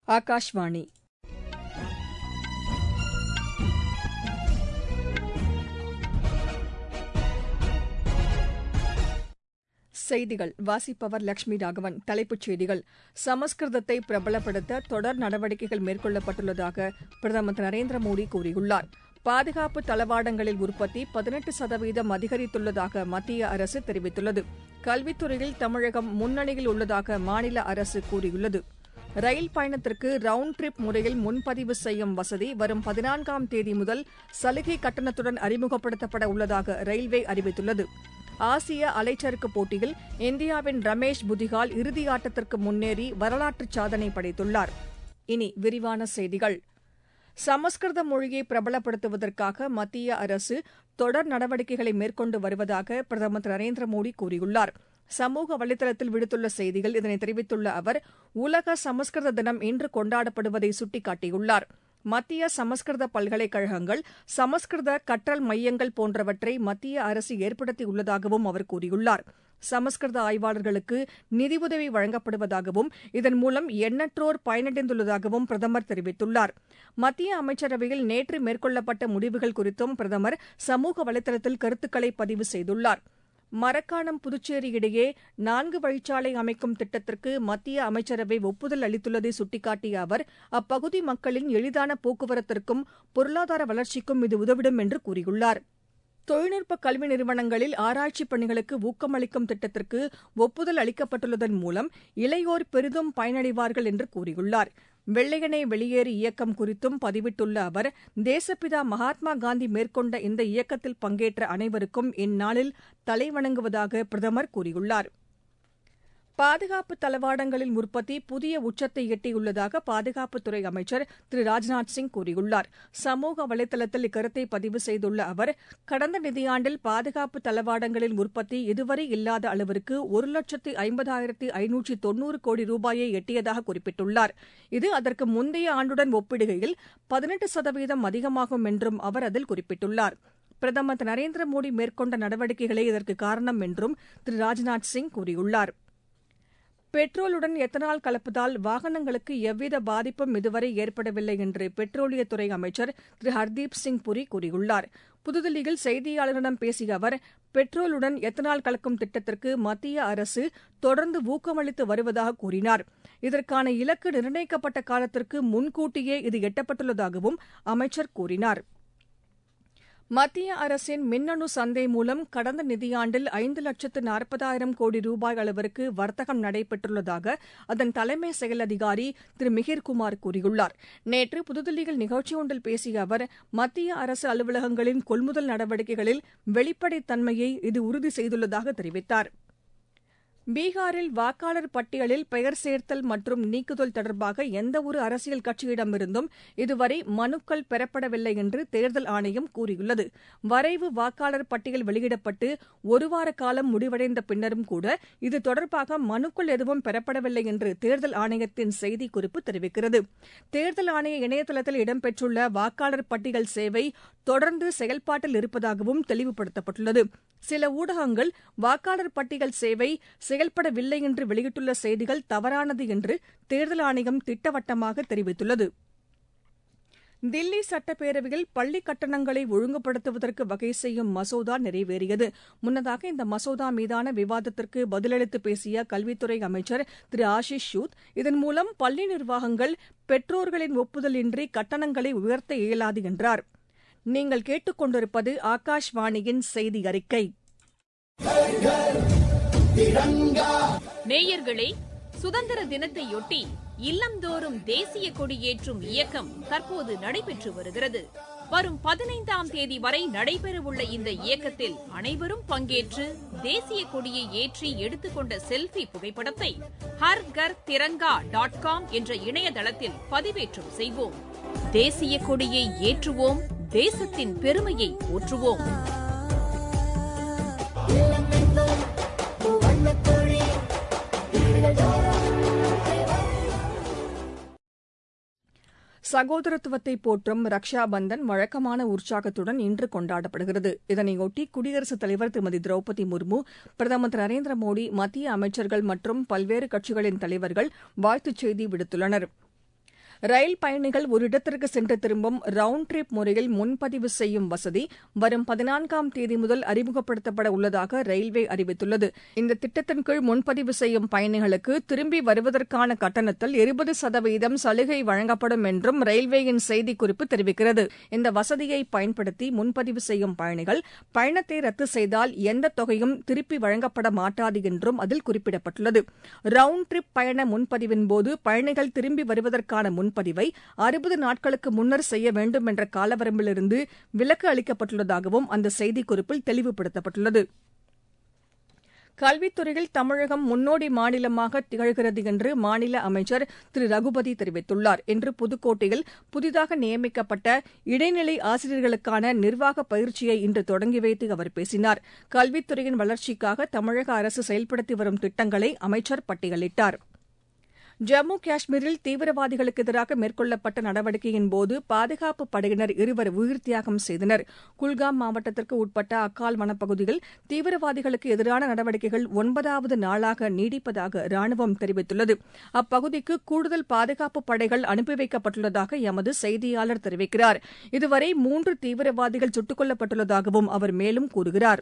ஆகாஷ்வாணி செய்திகள் வாசிப்பவர் லட்சுமி ராகவன் தலைப்புச் செய்திகள் சமஸ்கிருதத்தை பிரபலப்படுத்த தொடர் நடவடிக்கைகள் மேற்கொள்ளப்பட்டுள்ளதாக பிரதமர் திரு நரேந்திர மோடி கூறியுள்ளார் பாதுகாப்பு தளவாடங்களில் உற்பத்தி பதினெட்டு சதவீதம் அதிகரித்துள்ளதாக மத்திய அரசு தெரிவித்துள்ளது கல்வித்துறையில் தமிழகம் முன்னணியில் உள்ளதாக மாநில அரசு கூறியுள்ளது ரயில் பயணத்திற்கு ரவுண்ட் ட்ரிப் முறையில் முன்பதிவு செய்யும் வசதி வரும் பதினான்காம் தேதி முதல் சலுகை கட்டணத்துடன் அறிமுகப்படுத்தப்பட உள்ளதாக ரயில்வே அறிவித்துள்ளது ஆசிய அலைச்சறுக்கு போட்டியில் இந்தியாவின் ரமேஷ் புதிகால் இறுதியாட்டத்திற்கு முன்னேறி வரலாற்று சாதனை படைத்துள்ளார் இனி விரிவான செய்திகள் சமஸ்கிருத மொழியை பிரபலப்படுத்துவதற்காக மத்திய அரசு தொடர் நடவடிக்கைகளை மேற்கொண்டு வருவதாக பிரதமர் திரு நரேந்திர மோடி கூறியுள்ளார் சமூக வலைதளத்தில் விடுத்துள்ள செய்தியில் இதனை தெரிவித்துள்ள அவர் உலக சமஸ்கிருத தினம் இன்று கொண்டாடப்படுவதை சுட்டிக்காட்டியுள்ளார் மத்திய சமஸ்கிருத பல்கலைக்கழகங்கள் சமஸ்கிருத கற்றல் மையங்கள் போன்றவற்றை மத்திய அரசு ஏற்படுத்தியுள்ளதாகவும் அவர் கூறியுள்ளார் சமஸ்கிருத ஆய்வாளர்களுக்கு நிதியுதவி வழங்கப்படுவதாகவும் இதன் மூலம் எண்ணற்றோர் பயனடைந்துள்ளதாகவும் பிரதமர் தெரிவித்துள்ளார் மத்திய அமைச்சரவையில் நேற்று மேற்கொள்ளப்பட்ட முடிவுகள் குறித்தும் பிரதமர் சமூக வலைதளத்தில் கருத்துக்களை பதிவு செய்துள்ளார் மரக்காணம் புதுச்சேரி இடையே நான்கு வழிச்சாலை அமைக்கும் திட்டத்திற்கு மத்திய அமைச்சரவை ஒப்புதல் அளித்துள்ளதை சுட்டிக்காட்டிய அவர் அப்பகுதி மக்களின் எளிதான போக்குவரத்திற்கும் பொருளாதார வளர்ச்சிக்கும் இது உதவிடும் என்று கூறியுள்ளார் தொழில்நுட்ப கல்வி நிறுவனங்களில் ஆராய்ச்சிப் பணிகளுக்கு ஊக்கமளிக்கும் திட்டத்திற்கு ஒப்புதல் அளிக்கப்பட்டுள்ளதன் மூலம் இளையோர் பெரிதும் பயனடைவார்கள் என்று கூறியுள்ளார் வெள்ளையனே வெளியேறு இயக்கம் குறித்தும் பதிவிட்டுள்ள அவர் தேசப்பிதா மகாத்மா காந்தி மேற்கொண்ட இந்த இயக்கத்தில் பங்கேற்ற அனைவருக்கும் இந்நாளில் தலைவணங்குவதாக பிரதமர் கூறியுள்ளார் பாதுகாப்பு தளவாடங்களின் உற்பத்தி புதிய உச்சத்தை எட்டியுள்ளதாக பாதுகாப்புத்துறை அமைச்சர் திரு ராஜ்நாத் சிங் கூறியுள்ளார் சமூக வலைதளத்தில் இக்கருத்தை பதிவு செய்துள்ள அவர் கடந்த நிதியாண்டில் பாதுகாப்பு தளவாடங்களின் உற்பத்தி இதுவரை இல்லாத அளவிற்கு ஒரு லட்சத்து ஐம்பதாயிரத்து ஐநூற்றி தொன்னூறு கோடி ரூபாயை எட்டியதாக குறிப்பிட்டுள்ளார் இது அதற்கு முந்தைய ஆண்டுடன் ஒப்பிடுகையில் பதினெட்டு சதவீதம் அதிகமாகும் என்றும் அவர் அதில் குறிப்பிட்டுள்ளார் பிரதமர் திரு நரேந்திர மோடி மேற்கொண்ட நடவடிக்கைகளே இதற்கு காரணம் என்றும் திரு ராஜ்நாத் சிங் கூறியுள்ளார் பெட்ரோலுடன் எத்தனால் கலப்பதால் வாகனங்களுக்கு எவ்வித பாதிப்பும் இதுவரை ஏற்படவில்லை என்று பெட்ரோலியத்துறை அமைச்சர் திரு ஹர்தீப் சிங் புரி கூறியுள்ளார் புதுதில்லியில் செய்தியாளர்களிடம் பேசிய அவர் பெட்ரோலுடன் எத்தனால் கலக்கும் திட்டத்திற்கு மத்திய அரசு தொடர்ந்து ஊக்கமளித்து வருவதாக கூறினார் இதற்கான இலக்கு நிர்ணயிக்கப்பட்ட காலத்திற்கு முன்கூட்டியே இது எட்டப்பட்டுள்ளதாகவும் அமைச்சர் கூறினார் மத்திய அரசின் மின்னணு சந்தை மூலம் கடந்த நிதியாண்டில் ஐந்து லட்சத்து நாற்பதாயிரம் கோடி ரூபாய் அளவிற்கு வர்த்தகம் நடைபெற்றுள்ளதாக அதன் தலைமை செயல் அதிகாரி திரு மிகிர்குமார் கூறியுள்ளார் நேற்று புதுதில்லியில் நிகழ்ச்சி ஒன்றில் பேசிய அவர் மத்திய அரசு அலுவலகங்களின் கொள்முதல் நடவடிக்கைகளில் வெளிப்படைத்தன்மையை இது உறுதி செய்துள்ளதாக தெரிவித்தார் பீகாரில் வாக்காளர் பட்டியலில் பெயர் சேர்த்தல் மற்றும் நீக்குதல் தொடர்பாக எந்தவொரு அரசியல் கட்சியிடமிருந்தும் இதுவரை மனுக்கள் பெறப்படவில்லை என்று தேர்தல் ஆணையம் கூறியுள்ளது வரைவு வாக்காளர் பட்டியல் வெளியிடப்பட்டு ஒருவார காலம் முடிவடைந்த பின்னரும் கூட இது தொடர்பாக மனுக்கள் எதுவும் பெறப்படவில்லை என்று தேர்தல் ஆணையத்தின் செய்திக்குறிப்பு தெரிவிக்கிறது தேர்தல் ஆணைய இணையதளத்தில் இடம்பெற்றுள்ள வாக்காளர் பட்டியல் சேவை தொடர்ந்து செயல்பாட்டில் இருப்பதாகவும் தெளிவுபடுத்தப்பட்டுள்ளது சில ஊடகங்கள் வாக்காளர் பட்டியல் சேவை செயல்படவில்லை என்று வெளியிட்டுள்ள செய்திகள் தவறானது என்று தேர்தல் ஆணையம் திட்டவட்டமாக தெரிவித்துள்ளது தில்லி சட்டப்பேரவையில் பள்ளி கட்டணங்களை ஒழுங்குபடுத்துவதற்கு வகை செய்யும் மசோதா நிறைவேறியது முன்னதாக இந்த மசோதா மீதான விவாதத்திற்கு பதிலளித்து பேசிய கல்வித்துறை அமைச்சர் திரு ஆஷிஷ் ஷூத் இதன் மூலம் பள்ளி நிர்வாகங்கள் பெற்றோர்களின் ஒப்புதலின்றி கட்டணங்களை உயர்த்த இயலாது என்றார் நீங்கள் கேட்டுக்கொண்டிருப்பது ஆகாஷ்வாணியின் செய்தி அறிக்கை நேயர்களே சுதந்திர தினத்தையொட்டி இல்லந்தோறும் தேசிய கொடியேற்றும் இயக்கம் தற்போது நடைபெற்று வருகிறது வரும் பதினைந்தாம் தேதி வரை நடைபெறவுள்ள இந்த இயக்கத்தில் அனைவரும் பங்கேற்று தேசிய கொடியை ஏற்றி எடுத்துக்கொண்ட செல்ஃபி புகைப்படத்தை ஹர் கர் திரங்கா டாட் காம் என்ற இணையதளத்தில் பதிவேற்றம் செய்வோம் தேசிய கொடியை ஏற்றுவோம் தேசத்தின் பெருமையை போற்றுவோம் சகோதரத்துவத்தை போற்றும் ரக்ஷா பந்தன் வழக்கமான உற்சாகத்துடன் இன்று கொண்டாடப்படுகிறது இதனையொட்டி குடியரசுத் தலைவர் திருமதி திரௌபதி முர்மு பிரதமர் திரு நரேந்திர மோடி மத்திய அமைச்சர்கள் மற்றும் பல்வேறு கட்சிகளின் தலைவர்கள் வாழ்த்துச் செய்தி விடுத்துள்ளனா் ரயில் பயணிகள் ஒரு இடத்திற்கு சென்று திரும்பும் ரவுண்ட் ட்ரிப் முறையில் முன்பதிவு செய்யும் வசதி வரும் பதினான்காம் தேதி முதல் அறிமுகப்படுத்தப்பட உள்ளதாக ரயில்வே அறிவித்துள்ளது இந்த திட்டத்தின் கீழ் முன்பதிவு செய்யும் பயணிகளுக்கு திரும்பி வருவதற்கான கட்டணத்தில் இருபது சதவீதம் சலுகை வழங்கப்படும் என்றும் ரயில்வேயின் செய்திக்குறிப்பு தெரிவிக்கிறது இந்த வசதியை பயன்படுத்தி முன்பதிவு செய்யும் பயணிகள் பயணத்தை ரத்து செய்தால் எந்த தொகையும் திருப்பி வழங்கப்பட மாட்டாது என்றும் அதில் குறிப்பிடப்பட்டுள்ளது ரவுண்ட் ட்ரிப் பயண முன்பதிவின் போது பயணிகள் திரும்பி வருவதற்கான முன்பதிவை அறுபது நாட்களுக்கு முன்னர் செய்ய வேண்டும் என்ற காலவரம்பிலிருந்து விலக்கு அளிக்கப்பட்டுள்ளதாகவும் அந்த செய்திக்குறிப்பில் தெளிவுபடுத்தப்பட்டுள்ளது கல்வித்துறையில் தமிழகம் முன்னோடி மாநிலமாக திகழ்கிறது என்று மாநில அமைச்சர் திரு ரகுபதி தெரிவித்துள்ளார் இன்று புதுக்கோட்டையில் புதிதாக நியமிக்கப்பட்ட இடைநிலை ஆசிரியர்களுக்கான நிர்வாக பயிற்சியை இன்று தொடங்கி வைத்து அவர் பேசினார் கல்வித்துறையின் வளர்ச்சிக்காக தமிழக அரசு செயல்படுத்தி வரும் திட்டங்களை அமைச்சர் பட்டியலிட்டார் ஜம்மு காஷ்மீரில் தீவிரவாதிகளுக்கு எதிராக மேற்கொள்ளப்பட்ட நடவடிக்கையின்போது பாதுகாப்பு படையினர் இருவர் உயிர் தியாகம் செய்தனர் குல்காம் மாவட்டத்திற்கு உட்பட்ட அக்கால் வனப்பகுதியில் தீவிரவாதிகளுக்கு எதிரான நடவடிக்கைகள் ஒன்பதாவது நாளாக நீடிப்பதாக ராணுவம் தெரிவித்துள்ளது அப்பகுதிக்கு கூடுதல் பாதுகாப்பு படைகள் அனுப்பி வைக்கப்பட்டுள்ளதாக எமது செய்தியாளர் தெரிவிக்கிறார் இதுவரை மூன்று தீவிரவாதிகள் சுட்டுக் கொல்லப்பட்டுள்ளதாகவும் அவர் மேலும் கூறுகிறார்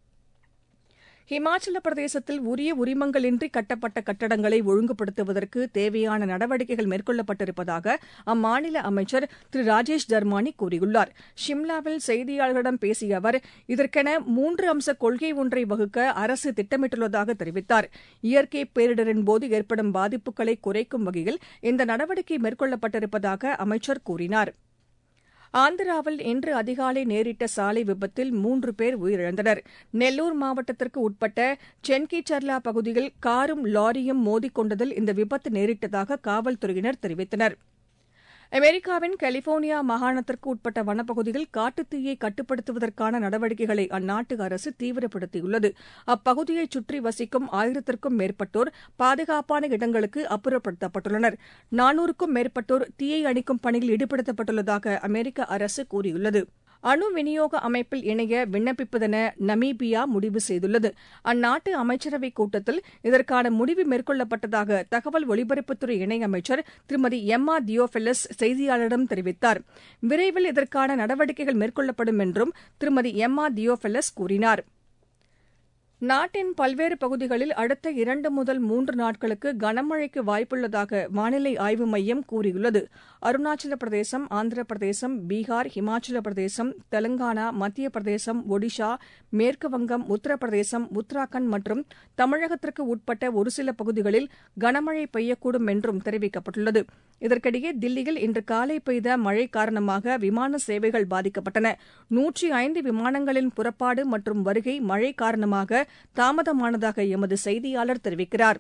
ஹிமாச்சல பிரதேசத்தில் உரிய உரிமங்களின்றி கட்டப்பட்ட கட்டடங்களை ஒழுங்குபடுத்துவதற்கு தேவையான நடவடிக்கைகள் மேற்கொள்ளப்பட்டிருப்பதாக அம்மாநில அமைச்சர் திரு ராஜேஷ் தர்மானி கூறியுள்ளார் ஷிம்லாவில் செய்தியாளர்களிடம் பேசிய அவர் இதற்கென மூன்று அம்ச கொள்கை ஒன்றை வகுக்க அரசு திட்டமிட்டுள்ளதாக தெரிவித்தார் இயற்கை பேரிடரின் போது ஏற்படும் பாதிப்புகளை குறைக்கும் வகையில் இந்த நடவடிக்கை மேற்கொள்ளப்பட்டிருப்பதாக அமைச்சர் கூறினார் ஆந்திராவில் இன்று அதிகாலை நேரிட்ட சாலை விபத்தில் மூன்று பேர் உயிரிழந்தனர் நெல்லூர் மாவட்டத்திற்கு உட்பட்ட சென்கிச்சர்லா பகுதியில் காரும் லாரியும் மோதிக்கொண்டதில் இந்த விபத்து நேரிட்டதாக காவல்துறையினர் தெரிவித்தனர் அமெரிக்காவின் கலிபோர்னியா மாகாணத்திற்கு உட்பட்ட வனப்பகுதியில் காட்டுத்தீயை கட்டுப்படுத்துவதற்கான நடவடிக்கைகளை அந்நாட்டு அரசு தீவிரப்படுத்தியுள்ளது அப்பகுதியைச் சுற்றி வசிக்கும் ஆயிரத்திற்கும் மேற்பட்டோர் பாதுகாப்பான இடங்களுக்கு அப்புறப்படுத்தப்பட்டுள்ளனர் நானூறுக்கும் மேற்பட்டோர் தீயை அணிக்கும் பணியில் ஈடுபடுத்தப்பட்டுள்ளதாக அமெரிக்க அரசு கூறியுள்ளது அணு விநியோக அமைப்பில் இணைய விண்ணப்பிப்பதென நமீபியா முடிவு செய்துள்ளது அந்நாட்டு அமைச்சரவைக் கூட்டத்தில் இதற்கான முடிவு மேற்கொள்ளப்பட்டதாக தகவல் ஒலிபரப்புத்துறை இணையமைச்சர் திருமதி எம்மா தியோஃபிலிஸ் செய்தியாளரிடம் தெரிவித்தார் விரைவில் இதற்கான நடவடிக்கைகள் மேற்கொள்ளப்படும் என்றும் திருமதி எம்மா தியோஃபிலிஸ் கூறினார் நாட்டின் பல்வேறு பகுதிகளில் அடுத்த இரண்டு முதல் மூன்று நாட்களுக்கு கனமழைக்கு வாய்ப்புள்ளதாக வானிலை ஆய்வு மையம் கூறியுள்ளது அருணாச்சல பிரதேசம் ஆந்திர பிரதேசம் பீகார் ஹிமாச்சல பிரதேசம் தெலங்கானா மத்திய பிரதேசம் ஒடிஷா மேற்குவங்கம் உத்தரப்பிரதேசம் உத்தராகண்ட் மற்றும் தமிழகத்திற்கு உட்பட்ட ஒரு சில பகுதிகளில் கனமழை பெய்யக்கூடும் என்றும் தெரிவிக்கப்பட்டுள்ளது இதற்கிடையே தில்லியில் இன்று காலை பெய்த மழை காரணமாக விமான சேவைகள் பாதிக்கப்பட்டன நூற்றி ஐந்து விமானங்களின் புறப்பாடு மற்றும் வருகை மழை காரணமாக தாமதமானதாக எமது செய்தியாளர் தெரிவிக்கிறார்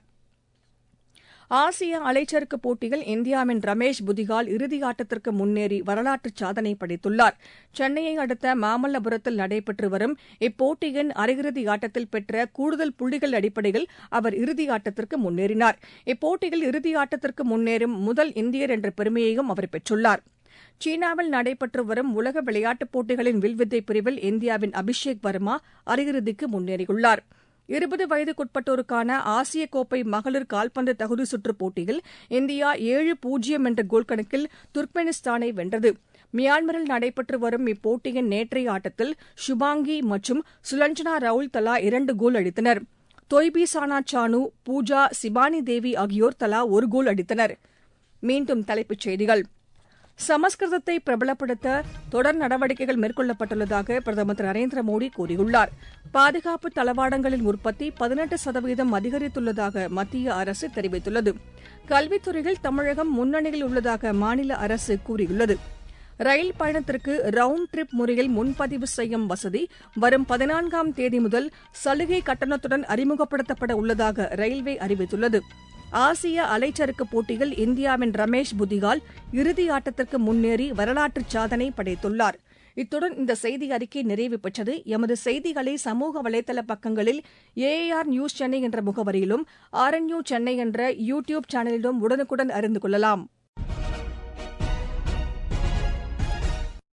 ஆசிய அலைச்சறுக்கு போட்டியில் இந்தியாவின் ரமேஷ் புதிகால் இறுதியாட்டத்திற்கு முன்னேறி வரலாற்று சாதனை படைத்துள்ளார் சென்னையை அடுத்த மாமல்லபுரத்தில் நடைபெற்று வரும் இப்போட்டியின் அரையிறுதி ஆட்டத்தில் பெற்ற கூடுதல் புள்ளிகள் அடிப்படையில் அவர் இறுதியாட்டத்திற்கு முன்னேறினார் இப்போட்டியில் இறுதியாட்டத்திற்கு முன்னேறும் முதல் இந்தியர் என்ற பெருமையையும் அவர் பெற்றுள்ளார் சீனாவில் நடைபெற்று வரும் உலக விளையாட்டுப் போட்டிகளின் வில்வித்தை பிரிவில் இந்தியாவின் அபிஷேக் வர்மா அரையிறுதிக்கு முன்னேறியுள்ளார் இருபது வயதுக்குட்பட்டோருக்கான ஆசிய கோப்பை மகளிர் கால்பந்து தகுதி சுற்றுப் போட்டியில் இந்தியா ஏழு பூஜ்ஜியம் என்ற கோல் கணக்கில் துர்க்மெனிஸ்தானை வென்றது மியான்மரில் நடைபெற்று வரும் இப்போட்டியின் நேற்றைய ஆட்டத்தில் சுபாங்கி மற்றும் சுலஞ்சனா ரவுல் தலா இரண்டு கோல் அடித்தனர் தொய்பீசானா சானு பூஜா சிபானி தேவி ஆகியோர் தலா ஒரு கோல் அடித்தனர் மீண்டும் தலைப்புச் செய்திகள் சமஸ்கிருதத்தை பிரபலப்படுத்த தொடர் நடவடிக்கைகள் மேற்கொள்ளப்பட்டுள்ளதாக பிரதமர் திரு நரேந்திர மோடி கூறியுள்ளார் பாதுகாப்பு தளவாடங்களின் உற்பத்தி பதினெட்டு சதவீதம் அதிகரித்துள்ளதாக மத்திய அரசு தெரிவித்துள்ளது கல்வித்துறையில் தமிழகம் முன்னணியில் உள்ளதாக மாநில அரசு கூறியுள்ளது ரயில் பயணத்திற்கு ரவுண்ட் ட்ரிப் முறையில் முன்பதிவு செய்யும் வசதி வரும் பதினான்காம் தேதி முதல் சலுகை கட்டணத்துடன் அறிமுகப்படுத்தப்பட உள்ளதாக ரயில்வே அறிவித்துள்ளது ஆசிய அலைச்சறுக்கு போட்டியில் இந்தியாவின் ரமேஷ் புதிகால் இறுதி ஆட்டத்திற்கு முன்னேறி வரலாற்று சாதனை படைத்துள்ளார் இத்துடன் இந்த செய்தி அறிக்கை நிறைவு பெற்றது எமது செய்திகளை சமூக வலைதள பக்கங்களில் ஏஏஆர் நியூஸ் சென்னை என்ற முகவரியிலும் ஆர்என்யூ சென்னை என்ற யூ டியூப் சேனலிலும் உடனுக்குடன் அறிந்து கொள்ளலாம்